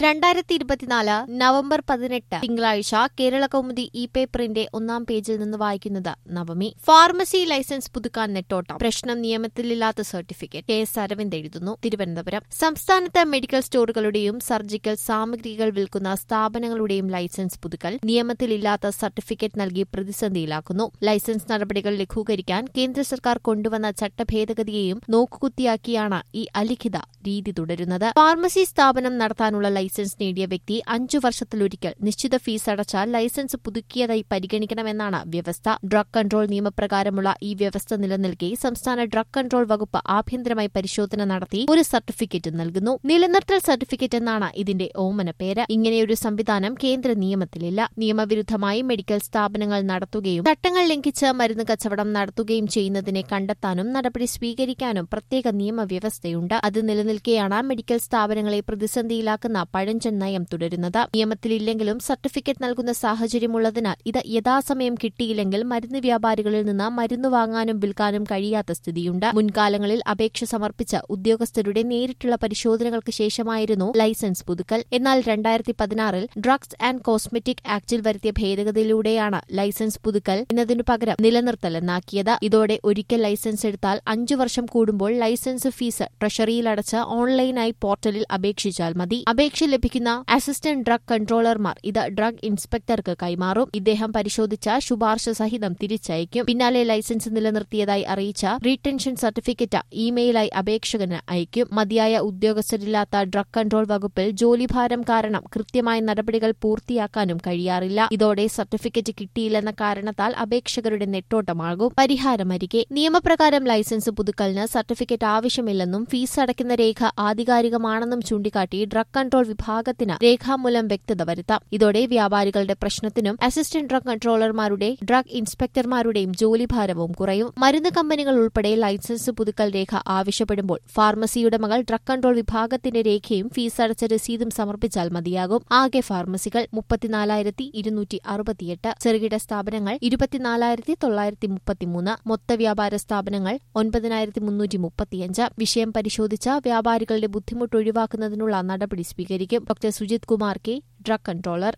രണ്ടായിരത്തി ഇരുപത്തിനാല് നവംബർ പതിനെട്ട് തിങ്കളാഴ്ച കേരള കൗമുദി ഇ പേപ്പറിന്റെ ഒന്നാം പേജിൽ നിന്ന് വായിക്കുന്നത് നവമി ഫാർമസി ലൈസൻസ് പുതുക്കാൻ നെട്ടോട്ടം പ്രശ്നം നിയമത്തിലില്ലാത്ത സർട്ടിഫിക്കറ്റ് കെ എസ് അരവിന്ദ് എഴുതുന്നു തിരുവനന്തപുരം സംസ്ഥാനത്ത് മെഡിക്കൽ സ്റ്റോറുകളുടെയും സർജിക്കൽ സാമഗ്രികൾ വിൽക്കുന്ന സ്ഥാപനങ്ങളുടെയും ലൈസൻസ് പുതുക്കൽ നിയമത്തിലില്ലാത്ത സർട്ടിഫിക്കറ്റ് നൽകി പ്രതിസന്ധിയിലാക്കുന്നു ലൈസൻസ് നടപടികൾ ലഘൂകരിക്കാൻ കേന്ദ്ര സർക്കാർ കൊണ്ടുവന്ന ചട്ടഭേദഗതിയെയും നോക്കുകുത്തിയാക്കിയാണ് ഈ അലിഖിത രീതി തുടരുന്നത് ഫാർമസി സ്ഥാപനം നടത്താനുള്ള ലൈസൻസ് നേടിയ വ്യക്തി അഞ്ചു വർഷത്തിലൊരിക്കൽ നിശ്ചിത ഫീസ് അടച്ചാൽ ലൈസൻസ് പുതുക്കിയതായി പരിഗണിക്കണമെന്നാണ് വ്യവസ്ഥ ഡ്രഗ് കൺട്രോൾ നിയമപ്രകാരമുള്ള ഈ വ്യവസ്ഥ നിലനിൽക്കെ സംസ്ഥാന ഡ്രഗ് കൺട്രോൾ വകുപ്പ് ആഭ്യന്തരമായി പരിശോധന നടത്തി ഒരു സർട്ടിഫിക്കറ്റ് നൽകുന്നു നിലനിർത്തൽ സർട്ടിഫിക്കറ്റ് എന്നാണ് ഇതിന്റെ ഓമന പേര് ഇങ്ങനെയൊരു സംവിധാനം കേന്ദ്ര നിയമത്തിലില്ല നിയമവിരുദ്ധമായി മെഡിക്കൽ സ്ഥാപനങ്ങൾ നടത്തുകയും ചട്ടങ്ങൾ ലംഘിച്ച് മരുന്ന് കച്ചവടം നടത്തുകയും ചെയ്യുന്നതിനെ കണ്ടെത്താനും നടപടി സ്വീകരിക്കാനും പ്രത്യേക നിയമവ്യവസ്ഥയുണ്ട് അത് നിലനിൽക്കെയാണ് മെഡിക്കൽ സ്ഥാപനങ്ങളെ പ്രതിസന്ധിയിലാക്കുന്ന പഴഞ്ചൻ നയം തുടരുന്നത് നിയമത്തിലില്ലെങ്കിലും സർട്ടിഫിക്കറ്റ് നൽകുന്ന സാഹചര്യമുള്ളതിനാൽ ഇത് യഥാസമയം കിട്ടിയില്ലെങ്കിൽ മരുന്ന് വ്യാപാരികളിൽ നിന്ന് മരുന്ന് വാങ്ങാനും വിൽക്കാനും കഴിയാത്ത സ്ഥിതിയുണ്ട് മുൻകാലങ്ങളിൽ അപേക്ഷ സമർപ്പിച്ച ഉദ്യോഗസ്ഥരുടെ നേരിട്ടുള്ള പരിശോധനകൾക്ക് ശേഷമായിരുന്നു ലൈസൻസ് പുതുക്കൽ എന്നാൽ രണ്ടായിരത്തി പതിനാറിൽ ഡ്രഗ്സ് ആൻഡ് കോസ്മെറ്റിക് ആക്ടിൽ വരുത്തിയ ഭേദഗതിയിലൂടെയാണ് ലൈസൻസ് പുതുക്കൽ എന്നതിനു പകരം നിലനിർത്തൽ എന്നാക്കിയത് ഇതോടെ ഒരിക്കൽ ലൈസൻസ് എടുത്താൽ അഞ്ചു വർഷം കൂടുമ്പോൾ ലൈസൻസ് ഫീസ് ട്രഷറിയിൽ അടച്ച് ഓൺലൈനായി പോർട്ടലിൽ അപേക്ഷിച്ചാൽ മതി അപേക്ഷ ലഭിക്കുന്ന അസിസ്റ്റന്റ് ഡ്രഗ് കൺട്രോളർമാർ ഇത് ഡ്രഗ് ഇൻസ്പെക്ടർക്ക് കൈമാറും ഇദ്ദേഹം പരിശോധിച്ച ശുപാർശ സഹിതം തിരിച്ചയക്കും പിന്നാലെ ലൈസൻസ് നിലനിർത്തിയതായി അറിയിച്ച റീടെൻഷൻ സർട്ടിഫിക്കറ്റ് ഇമെയിലായി അപേക്ഷകന് അയക്കും മതിയായ ഉദ്യോഗസ്ഥരില്ലാത്ത ഡ്രഗ് കൺട്രോൾ വകുപ്പിൽ ജോലിഭാരം കാരണം കൃത്യമായ നടപടികൾ പൂർത്തിയാക്കാനും കഴിയാറില്ല ഇതോടെ സർട്ടിഫിക്കറ്റ് കിട്ടിയില്ലെന്ന കാരണത്താൽ അപേക്ഷകരുടെ നെട്ടോട്ടമാകും പരിഹാരമരികെ നിയമപ്രകാരം ലൈസൻസ് പുതുക്കലിന് സർട്ടിഫിക്കറ്റ് ആവശ്യമില്ലെന്നും ഫീസ് അടയ്ക്കുന്ന രേഖ ആധികാരികമാണെന്നും ചൂണ്ടിക്കാട്ടി ഡ്രഗ് കൺട്രോൾ വിഭാഗത്തിന് രേഖാമൂലം വ്യക്തത വരുത്താം ഇതോടെ വ്യാപാരികളുടെ പ്രശ്നത്തിനും അസിസ്റ്റന്റ് ഡ്രഗ് കൺട്രോളർമാരുടെ ഡ്രഗ് ഇൻസ്പെക്ടർമാരുടെയും ജോലിഭാരവും കുറയും മരുന്ന് കമ്പനികൾ ഉൾപ്പെടെ ലൈസൻസ് പുതുക്കൽ രേഖ ആവശ്യപ്പെടുമ്പോൾ ഫാർമസിയുടമകൾ ഡ്രഗ് കൺട്രോൾ വിഭാഗത്തിന്റെ രേഖയും ഫീസ് അടച്ച രസീതും സമർപ്പിച്ചാൽ മതിയാകും ആകെ ഫാർമസികൾ മുപ്പത്തിനാലായിരത്തി ഇരുന്നൂറ്റി അറുപത്തിയെട്ട് ചെറുകിട സ്ഥാപനങ്ങൾ ഇരുപത്തിനാലായിരത്തി തൊള്ളായിരത്തി മുപ്പത്തിമൂന്ന് മൊത്ത വ്യാപാര സ്ഥാപനങ്ങൾ ഒൻപതിനായിരത്തി മുന്നൂറ്റി മുപ്പത്തിയഞ്ച് വിഷയം പരിശോധിച്ച വ്യാപാരികളുടെ ബുദ്ധിമുട്ട് ഒഴിവാക്കുന്നതിനുള്ള നടപടി സ്വീകരിക്കും doctor Sujith Kumar K drug controller